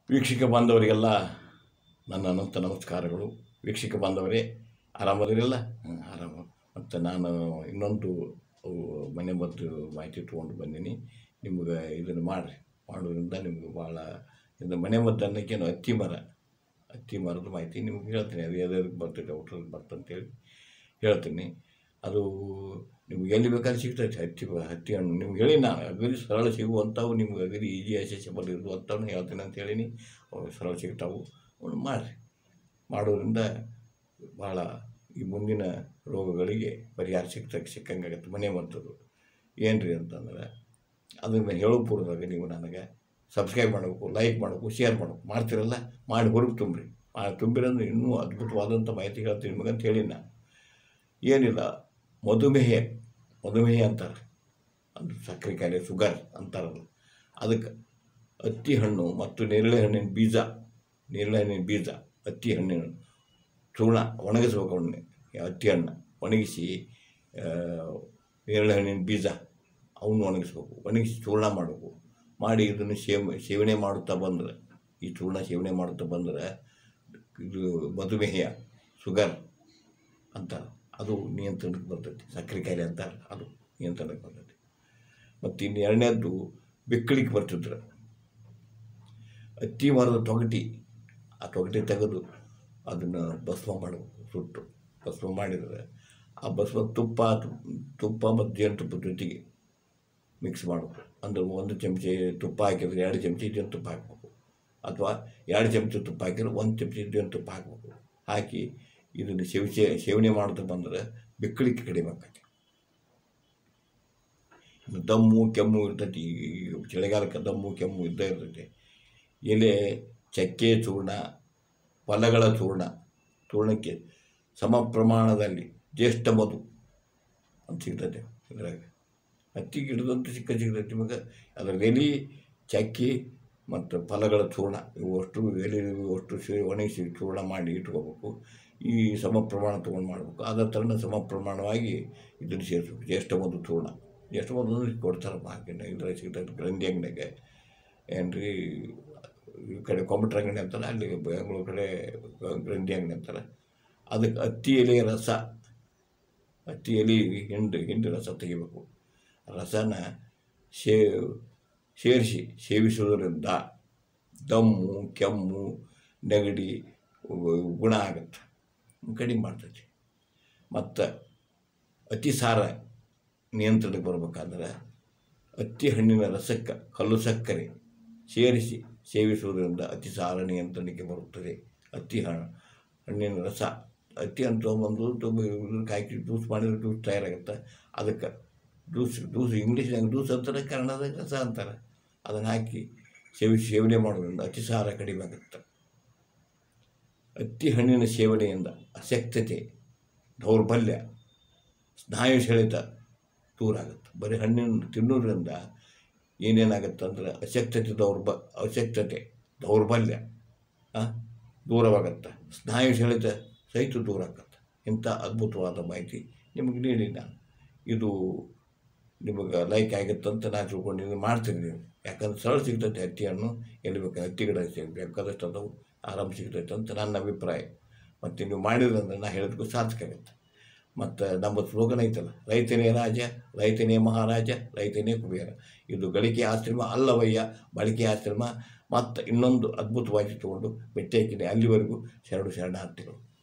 ವೀಕ್ಷಕ ಬಾಂಧವರಿಗೆಲ್ಲ ನನ್ನ ಅನಂತ ನಮಸ್ಕಾರಗಳು ವೀಕ್ಷಕ ಬಾಂಧವರೇ ಆರಾಮದಿರಲ್ಲ ಹ್ಞೂ ಆರಾಮ ಮತ್ತು ನಾನು ಇನ್ನೊಂದು ಅವು ಮನೆ ಮದ್ದು ಮಾಹಿತಿ ತೊಗೊಂಡು ಬಂದೀನಿ ನಿಮ್ಗೆ ಇದನ್ನು ಮಾಡಿರಿ ಮಾಡೋದ್ರಿಂದ ನಿಮ್ಗೆ ಭಾಳ ಇದು ಮನೆ ಮದ್ದು ಅನ್ನೋಕ್ಕೇನು ಹತ್ತಿ ಮರ ಹತ್ತಿ ಮರದ ಮಾಹಿತಿ ನಿಮ್ಗೆ ಹೇಳ್ತೀನಿ ಅದು ಯಾವ್ಯಾವ್ದಕ್ಕೆ ಬರ್ತೈತೆ ಔಷಧ ಬರ್ತಂತೇಳಿ ಹೇಳ್ತೀನಿ ಅದು ನಿಮ್ಗೆ ಎಲ್ಲಿ ಬೇಕಾದ್ರೆ ಸಿಗ್ತೈತೆ ಹತ್ತಿ ಹತ್ತಿ ಹಣ್ಣು ನಿಮ್ಗೆ ಹೇಳಿ ನಾನು ಅಗದಿ ಸರಳ ಸಿಗುವಂಥವು ನಿಮ್ಗೆ ಅಗದಿ ಈಜಿ ಅಸೆಸಬಲ್ ಇರುವಂಥವು ಹೇಳ್ತೀನಿ ಅಂತ ಹೇಳೀನಿ ಅವು ಸರಳ ಸಿಗ್ತಾವು ಅವ್ನು ಮಾಡಿರಿ ಮಾಡೋದ್ರಿಂದ ಭಾಳ ಈ ಮುಂದಿನ ರೋಗಗಳಿಗೆ ಪರಿಹಾರ ಸಿಗ್ತಕ್ಕೆ ಸಿಕ್ಕಂಗಾಗತ್ತೆ ಮನೆ ಮದ್ದದು ಏನು ರೀ ಅಂತಂದ್ರೆ ಅದನ್ನು ಹೇಳೋ ಪೂರ್ವದಾಗ ನೀವು ನನಗೆ ಸಬ್ಸ್ಕ್ರೈಬ್ ಮಾಡಬೇಕು ಲೈಕ್ ಮಾಡಬೇಕು ಶೇರ್ ಮಾಡಬೇಕು ಮಾಡ್ತಿರಲ್ಲ ಮಾಡಿ ಹೊರಗೆ ತುಂಬ್ರಿ ಮಾಡಿ ತುಂಬಿರಂದ್ರೆ ಇನ್ನೂ ಅದ್ಭುತವಾದಂಥ ಮಾಹಿತಿ ಹೇಳ್ತೀನಿ ನಿಮಗಂತ ಹೇಳಿ ನಾನು ಏನಿಲ್ಲ ಮಧುಮೇಹ ಮಧುಮೇಹ ಅಂತಾರೆ ಅದು ಸಕ್ಕರೆ ಕಾಯಿಲೆ ಶುಗರ್ ಅಂತಾರಲ್ಲ ಅದಕ್ಕೆ ಹತ್ತಿ ಹಣ್ಣು ಮತ್ತು ನೇರಳೆ ಹಣ್ಣಿನ ಬೀಜ ನೇರಳೆ ಹಣ್ಣಿನ ಬೀಜ ಹತ್ತಿ ಹಣ್ಣಿನ ಚೂರ್ಣ ಒಣಗಿಸ್ಬೇಕು ಅವನ್ನೇ ಹತ್ತಿ ಹಣ್ಣು ಒಣಗಿಸಿ ಆ, ನೇರಳೆ ಹಣ್ಣಿನ ಬೀಜ ಅವನ್ನ ಒಣಗಿಸ್ಬೇಕು ಒಣಗಿಸಿ ಚೂರ್ಣ ಮಾಡಬೇಕು ಮಾಡಿ ಇದನ್ನು ಸೇವ ಸೇವನೆ ಮಾಡುತ್ತಾ ಬಂದರೆ ಈ ಚೂರ್ಣ ಸೇವನೆ ಮಾಡುತ್ತಾ ಬಂದರೆ ಇದು ಮಧುಮೇಹ ಶುಗರ್ ಅಂತಾರೆ ಅದು ನಿಯಂತ್ರಣಕ್ಕೆ ಬರ್ತೈತಿ ಸಕ್ಕರೆ ಕಾಯಿಲೆ ಅಂತಾರೆ ಅದು ನಿಯಂತ್ರಣಕ್ಕೆ ಬರ್ತೈತಿ ಮತ್ತು ಇನ್ನು ಎರಡನೇದ್ದು ಬೆಕ್ಕಳಿಗೆ ಬರ್ತಿದ್ರು ಹತ್ತಿ ಮರದ ತೊಗಟಿ ಆ ತೊಗಟಿ ತೆಗೆದು ಅದನ್ನು ಭಸ್ಮ ಮಾಡಬೇಕು ಸುಟ್ಟು ಭಸ್ಮ ಮಾಡಿದರೆ ಆ ಭಸ್ಮ ತುಪ್ಪ ತುಪ್ಪ ಮತ್ತು ಜೇನುತುಪ್ಪದ ಜೊತೆಗೆ ಮಿಕ್ಸ್ ಮಾಡಬೇಕು ಅಂದ್ರೆ ಒಂದು ಚಮಚೆ ತುಪ್ಪ ಹಾಕಿದ್ರೆ ಎರಡು ಚಮಚೆ ಜೇನುತುಪ್ಪ ಹಾಕಬೇಕು ಅಥವಾ ಎರಡು ಚಮಚೆ ತುಪ್ಪ ಹಾಕಿದ್ರೆ ಒಂದು ಚಮಚೆ ಜೇನುತುಪ್ಪ ಹಾಕಬೇಕು ಹಾಕಿ ಇದನ್ನು ಸೇವಿಸೆ ಸೇವನೆ ಮಾಡ್ತಾ ಬಂದರೆ ಬೆಕ್ಕಳಿಕೆ ಕಡಿಮೆ ಆಕೈತಿ ಇನ್ನು ದಮ್ಮು ಕೆಮ್ಮು ಇರ್ತೈತಿ ಈ ಚಳಿಗಾಲಕ್ಕೆ ದಮ್ಮು ಕೆಮ್ಮು ಇದ್ದೇ ಇರ್ತೈತಿ ಎಲೆ ಚಕ್ಕೆ ಚೂರ್ಣ ಫಲಗಳ ಚೂರ್ಣ ಚೂರ್ಣಕ್ಕೆ ಸಮ ಪ್ರಮಾಣದಲ್ಲಿ ಜ್ಯೇಷ್ಠ ಮಧು ಅಂತ ಸಿಗ್ತೈತೆ ಇದ್ರಾಗ ಹತ್ತಿ ಗಿಡದಂತೂ ಸಿಕ್ಕ ಸಿಗ್ತೈತಿ ನಿಮಗೆ ಅದರ ಎಲೆ ಚಕ್ಕಿ ಮತ್ತು ಫಲಗಳ ಚೂರ್ಣ ಇವು ಅಷ್ಟು ಎಲೆ ಇವು ಅಷ್ಟು ಸೇರಿ ಒಣಗಿಸಿ ಚೂರ್ಣ ಮಾಡಿ ಇಟ್ಕೋಬೇಕು ಈ ಸಮ ಪ್ರಮಾಣ ತೊಗೊಂಡು ಮಾಡಬೇಕು ಅದೇ ಥರನೇ ಸಮ ಪ್ರಮಾಣವಾಗಿ ಇದನ್ನು ಸೇರಿಸ್ಬೇಕು ಜ್ಯೇಷ್ಠ ಮಧು ಚೂರ್ಣ ಜ್ಯೇಷ್ಠ ಮಧು ಅಂದ್ರೆ ಕೊಡ್ತಾರಪ್ಪ ಹಾಕಿನ ಇದ್ರಾಗ ಸಿಗ್ತೈತೆ ಗ್ರಂಥಿ ಅಂಗಡಿಯಾಗೆ ಏನು ರೀ ಈ ಕಡೆ ಕಂಪ್ಯೂಟರ್ ಅಂಗಡಿ ಅಂತಾರೆ ಅಲ್ಲಿ ಬೆಂಗಳೂರು ಕಡೆ ಗ್ರಂಥಿ ಅಂಗಡಿ ಅಂತಾರೆ ಅದಕ್ಕೆ ಹತ್ತಿ ಎಲೆ ರಸ ಹತ್ತಿ ಎಲೆ ಹಿಂಡು ಹಿಂಡು ರಸ ತೆಗಿಬೇಕು ರಸನ ಶೇ ಸೇರಿಸಿ ಸೇವಿಸುವುದರಿಂದ ದಮ್ಮು ಕೆಮ್ಮು ನೆಗಡಿ ಉ- ಗುಣ ಆಗುತ್ತೆ ಕಡಿಮೆ ಮಾಡ್ತೈತಿ ಮತ್ತು ಅತಿಸಾರ ನಿಯಂತ್ರಣಕ್ಕೆ ಬರ್ಬೇಕಾದ್ರೆ ಹತ್ತಿ ಹಣ್ಣಿನ ರಸಕ್ಕೆ ಕಲ್ಲು ಸಕ್ಕರೆ ಸೇರಿಸಿ ಸೇವಿಸುವುದರಿಂದ ಅತಿಸಾರ ನಿಯಂತ್ರಣಕ್ಕೆ ಬರುತ್ತದೆ ಹತ್ತಿ ಹಣ್ಣು ಹಣ್ಣಿನ ರಸ ಹತ್ತಿ ಹಣ್ಣು ತೊಗೊಂಬಂದು ತುಂಬ ಇದಕ್ಕೆ ಹಾಕಿ ಜ್ಯೂಸ್ ಮಾಡಿದ್ರೆ ಜ್ಯೂಸ್ ತಯಾರಾಗುತ್ತೆ ಅದಕ್ಕೆ ಜ್ಯೂಸ್ ಜ್ಯೂಸ್ ಇಂಗ್ಲೀಷ್ನಾಗ ಜ್ಯೂಸ್ ಅಂತಾರೆ ಕನ್ನಡದಾಗ ರಸ ಅಂತಾರೆ ಅದನ್ನು ಹಾಕಿ ಸೇವಿಸಿ ಸೇವನೆ ಮಾಡೋದ್ರಿಂದ ಅತಿಸಾರ ಕಡಿಮೆ ಆಗುತ್ತೆ ಹತ್ತಿ ಹಣ್ಣಿನ ಸೇವನೆಯಿಂದ ಅಶಕ್ತತೆ ದೌರ್ಬಲ್ಯ ಸ್ನಾಯು ಸೆಳೆತ ದೂರ ಆಗುತ್ತೆ ಬರೀ ಹಣ್ಣಿನ ತಿನ್ನೋದ್ರಿಂದ ಏನೇನಾಗುತ್ತೆ ಅಂದ್ರೆ ಅಶಕ್ತತೆ ದೌರ್ಬ ಅಶಕ್ತತೆ ದೌರ್ಬಲ್ಯ ಆ, ದೂರವಾಗುತ್ತೆ ಸ್ನಾಯು ಸೆಳೆತ ಸಹಿತ ದೂರ ಆಗುತ್ತೆ ಇಂಥ ಅದ್ಭುತವಾದ ಮಾಹಿತಿ ನಿಮಗೆ ನೀಡಿ ನಾನು ಇದು ನಿಮಗೆ ಲೈಕ್ ಆಗುತ್ತೆ ಅಂತ ನಾನು ತಿಳ್ಕೊಂಡಿದ್ದೀನಿ ಮಾಡ್ತೀನಿ ನೀವು ಯಾಕಂದ್ರೆ ಸರಳ ಸಿಗ್ತೈತೆ ಹತ್ತಿ ಹಣ್ಣು ಎಲ್ಲಿ ಬೇಕು ಹತ್ತಿ ಗಿಡ ಸಿಗ್- ಬೇಕಾದಷ್ಟು ಅದಾವು ಆರಾಮ್ ಸಿಗ್ತೈತೆ ಅಂತ ನನ್ನ ಅಭಿಪ್ರಾಯ ಮತ್ತು ನೀವು ಮಾಡಿದ್ರಂದ್ರೆ ನಾ ಹೇಳಿದ್ಗೂ ಸಾರ್ಥಕ ಆಗುತ್ತೆ ಮತ್ತು ನಮ್ಮ ಸ್ಲೋಗನ್ ಐತಲ್ಲ ರೈತನೇ ರಾಜ ರೈತನೇ ಮಹಾರಾಜ ರೈತನೇ ಕುಬೇರ ಇದು ಗಳಿಕೆ ಆಶ್ರಮ ಅಲ್ಲವಯ್ಯ ಬಳಕೆ ಆಶ್ರಮ ಮತ್ತು ಇನ್ನೊಂದು ಅದ್ಭುತವಾಗಿ ತಗೊಂಡು ಭೇಟಿ ಹಾಕಿದೆ ಅಲ್ಲಿವರೆಗೂ ಶರಡು ಶರಣಾರ್ಥಿಗಳು